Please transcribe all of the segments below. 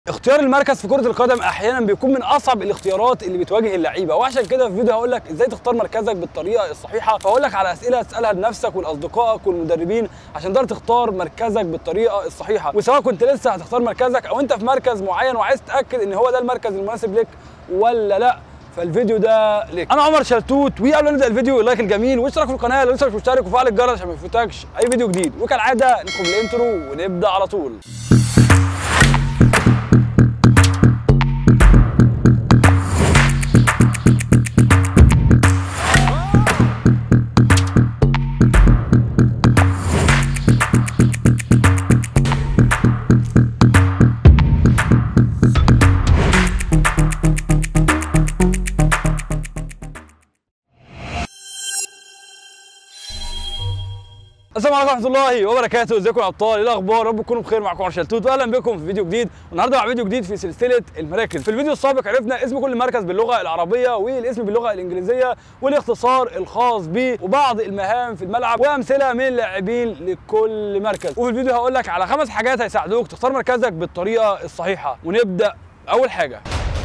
اختيار المركز في كرة القدم احيانا بيكون من اصعب الاختيارات اللي بتواجه اللعيبه وعشان كده في فيديو هقول لك ازاي تختار مركزك بالطريقه الصحيحه فهقول لك على اسئله تسالها لنفسك ولاصدقائك والمدربين عشان تقدر تختار مركزك بالطريقه الصحيحه وسواء كنت لسه هتختار مركزك او انت في مركز معين وعايز تتاكد ان هو ده المركز المناسب لك ولا لا فالفيديو ده ليك انا عمر شلتوت وقبل ما نبدا الفيديو اللايك الجميل واشترك في القناه لو لسه مش مشترك وفعل الجرس عشان ما يفوتكش اي فيديو جديد وكالعاده ندخل الانترو ونبدا على طول السلام عليكم ورحمه الله وبركاته ازيكم يا ابطال ايه الاخبار رب تكونوا بخير معاكم عمر شلتوت واهلا بكم في فيديو جديد والنهارده مع فيديو جديد في سلسله المراكز في الفيديو السابق عرفنا اسم كل مركز باللغه العربيه والاسم باللغه الانجليزيه والاختصار الخاص بيه وبعض المهام في الملعب وامثله من اللاعبين لكل مركز وفي الفيديو هقول لك على خمس حاجات هيساعدوك تختار مركزك بالطريقه الصحيحه ونبدا اول حاجه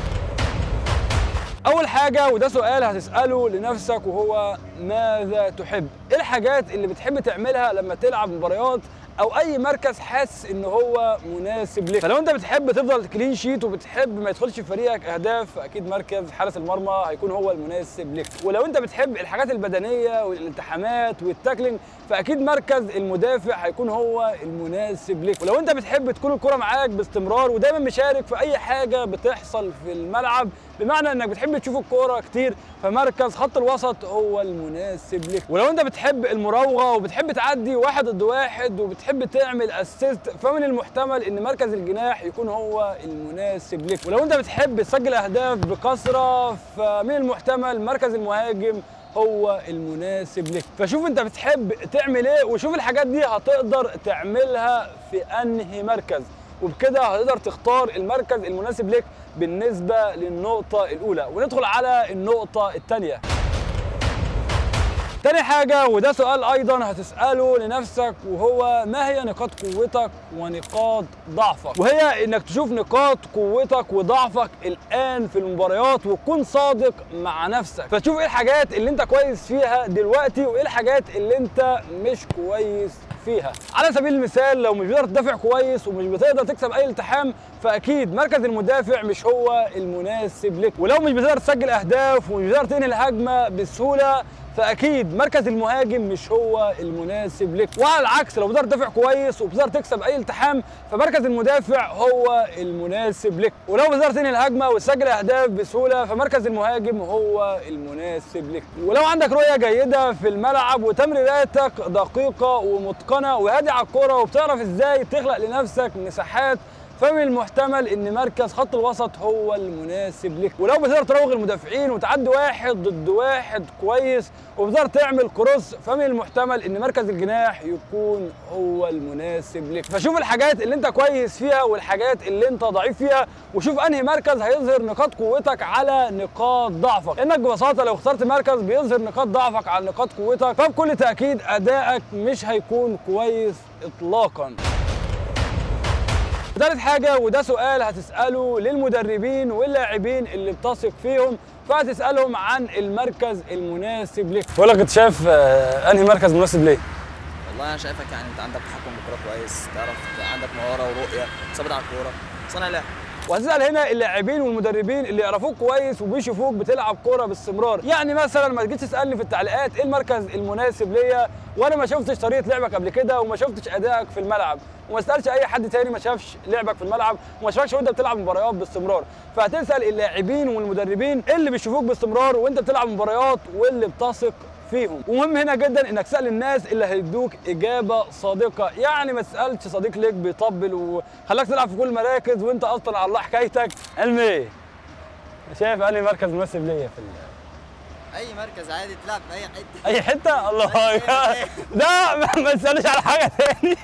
أول حاجة وده سؤال هتسأله لنفسك وهو ماذا تحب؟ إيه الحاجات اللي بتحب تعملها لما تلعب مباريات أو أي مركز حاسس إن هو مناسب لك؟ فلو أنت بتحب تفضل كلين شيت وبتحب ما يدخلش في فريقك أهداف فأكيد مركز حارس المرمى هيكون هو المناسب لك، ولو أنت بتحب الحاجات البدنية والالتحامات والتاكلينج فأكيد مركز المدافع هيكون هو المناسب لك، ولو أنت بتحب تكون الكرة معاك باستمرار ودايما مشارك في أي حاجة بتحصل في الملعب بمعنى انك بتحب تشوف الكوره كتير فمركز خط الوسط هو المناسب لك ولو انت بتحب المراوغه وبتحب تعدي واحد ضد واحد وبتحب تعمل اسيست فمن المحتمل ان مركز الجناح يكون هو المناسب لك ولو انت بتحب تسجل اهداف بكثره فمن المحتمل مركز المهاجم هو المناسب لك فشوف انت بتحب تعمل ايه وشوف الحاجات دي هتقدر تعملها في انهي مركز وبكده هتقدر تختار المركز المناسب لك بالنسبة للنقطة الأولى وندخل على النقطة الثانية تاني حاجة وده سؤال أيضا هتسأله لنفسك وهو ما هي نقاط قوتك ونقاط ضعفك وهي إنك تشوف نقاط قوتك وضعفك الآن في المباريات وتكون صادق مع نفسك فتشوف إيه الحاجات اللي أنت كويس فيها دلوقتي وإيه الحاجات اللي أنت مش كويس فيها على سبيل المثال لو مش بتقدر تدافع كويس ومش بتقدر تكسب اي التحام فاكيد مركز المدافع مش هو المناسب لك ولو مش بتقدر تسجل اهداف ومش بتقدر تنهي الهجمه بسهوله فاكيد مركز المهاجم مش هو المناسب لك وعلى العكس لو بتقدر تدافع كويس وبتقدر تكسب اي التحام فمركز المدافع هو المناسب لك ولو بتقدر تنهي الهجمه وتسجل اهداف بسهوله فمركز المهاجم هو المناسب لك ولو عندك رؤيه جيده في الملعب وتمريراتك دقيقه ومتقنه وهادي على الكوره وبتعرف ازاي تخلق لنفسك مساحات فمن المحتمل ان مركز خط الوسط هو المناسب لك ولو بتقدر تراوغ المدافعين وتعدي واحد ضد واحد كويس وبتقدر تعمل كروس فمن المحتمل ان مركز الجناح يكون هو المناسب لك فشوف الحاجات اللي انت كويس فيها والحاجات اللي انت ضعيف فيها وشوف انهي مركز هيظهر نقاط قوتك على نقاط ضعفك لانك ببساطه لو اخترت مركز بيظهر نقاط ضعفك على نقاط قوتك فبكل تاكيد ادائك مش هيكون كويس اطلاقا ثالث حاجة وده سؤال هتسأله للمدربين واللاعبين اللي بتثق فيهم فهتسألهم عن المركز المناسب لك. بقول لك انت شايف آه، انهي مركز مناسب ليه؟ والله انا شايفك يعني انت عندك تحكم بالكوره كويس تعرف عندك مهاره ورؤيه ثابت على الكوره صانع لعب وهتسأل هنا اللاعبين والمدربين اللي يعرفوك كويس وبيشوفوك بتلعب كوره باستمرار، يعني مثلا ما تجيش تسألني في التعليقات ايه المركز المناسب ليا وانا ما شفتش طريقه لعبك قبل كده وما شفتش ادائك في الملعب، وما تسالش اي حد تاني ما شافش لعبك في الملعب وما شافكش وانت بتلعب مباريات باستمرار، فهتسأل اللاعبين والمدربين اللي بيشوفوك باستمرار وانت بتلعب مباريات واللي بتثق فيهم ومهم هنا جدا انك تسال الناس اللي هيدوك اجابه صادقه يعني ما تسالش صديق ليك بيطبل وخلاك تلعب في كل المراكز وانت اصلا على الله حكايتك علم ايه شايف انهي مركز مناسب ليا في ال- اي مركز عادي تلعب في اي حته اي حته الله أكبر. لا ما- ما تسالش على حاجه تاني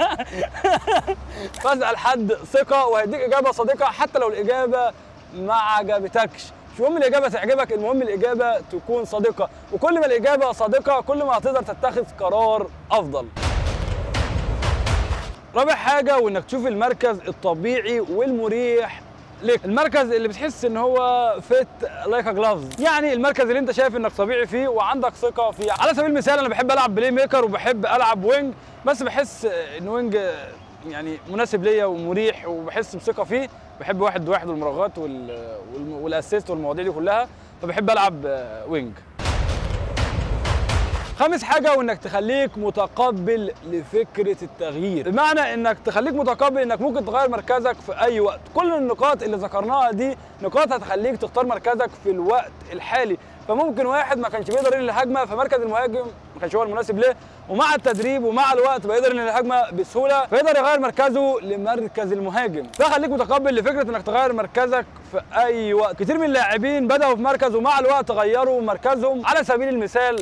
فاسال حد ثقه وهيديك اجابه صادقه حتى لو الاجابه ما عجبتكش مش مهم الاجابه تعجبك المهم الاجابه تكون صادقه وكل ما الاجابه صادقه كل ما هتقدر تتخذ قرار افضل رابع حاجه وانك تشوف المركز الطبيعي والمريح لك المركز اللي بتحس ان هو فيت لايك جلافز يعني المركز اللي انت شايف انك طبيعي فيه وعندك ثقه فيه على سبيل المثال انا بحب العب بلاي ميكر وبحب العب وينج بس بحس ان وينج يعني مناسب ليا ومريح وبحس بثقه فيه بحب واحد واحد والمراوغات وال... وال... والاسيست والمواضيع دي كلها فبحب العب وينج خامس حاجة وانك تخليك متقبل لفكرة التغيير بمعنى انك تخليك متقبل انك ممكن تغير مركزك في اي وقت كل النقاط اللي ذكرناها دي نقاط هتخليك تختار مركزك في الوقت الحالي فممكن واحد ما كانش بيقدر ينهي الهجمه فمركز المهاجم ما كانش هو المناسب له ومع التدريب ومع الوقت بيقدر ينهي الهجمه بسهوله فيقدر يغير مركزه لمركز المهاجم فخليك متقبل لفكره انك تغير مركزك في اي وقت كتير من اللاعبين بداوا في مركز ومع الوقت غيروا مركزهم على سبيل المثال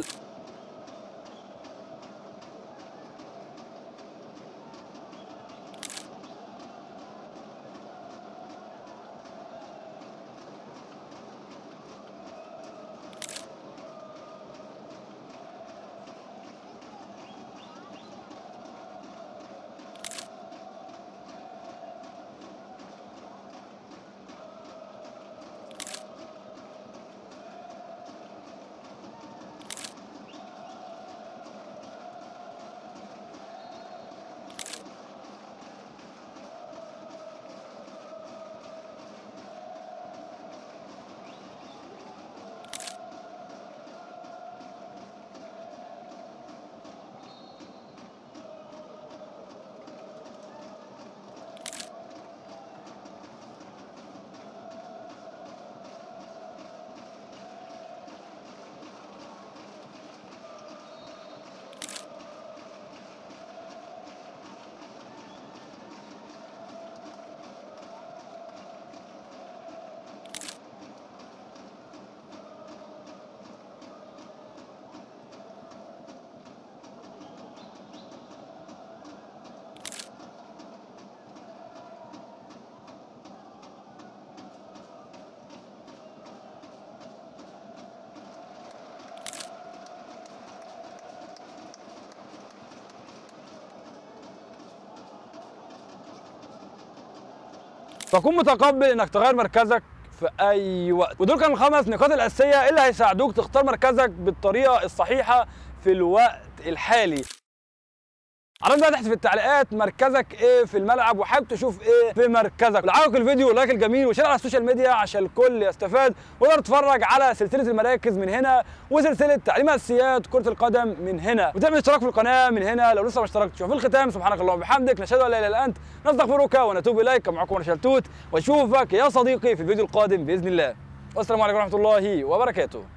فكن متقبل انك تغير مركزك في اي وقت ودول كانوا الخمس نقاط الاساسيه اللي هيساعدوك تختار مركزك بالطريقه الصحيحه في الوقت الحالي عرفنا بقى تحت في التعليقات مركزك ايه في الملعب وحابب تشوف ايه في مركزك لو عجبك الفيديو لايك الجميل وشير على السوشيال ميديا عشان الكل يستفاد وتقدر تتفرج على سلسله المراكز من هنا وسلسله تعليم اساسيات كره القدم من هنا وتعمل اشتراك في القناه من هنا لو لسه ما اشتركتش وفي الختام سبحانك اللهم وبحمدك نشهد ان لا اله الا انت نستغفرك ونتوب اليك كان معكم رشاد توت واشوفك يا صديقي في الفيديو القادم باذن الله والسلام عليكم ورحمه الله وبركاته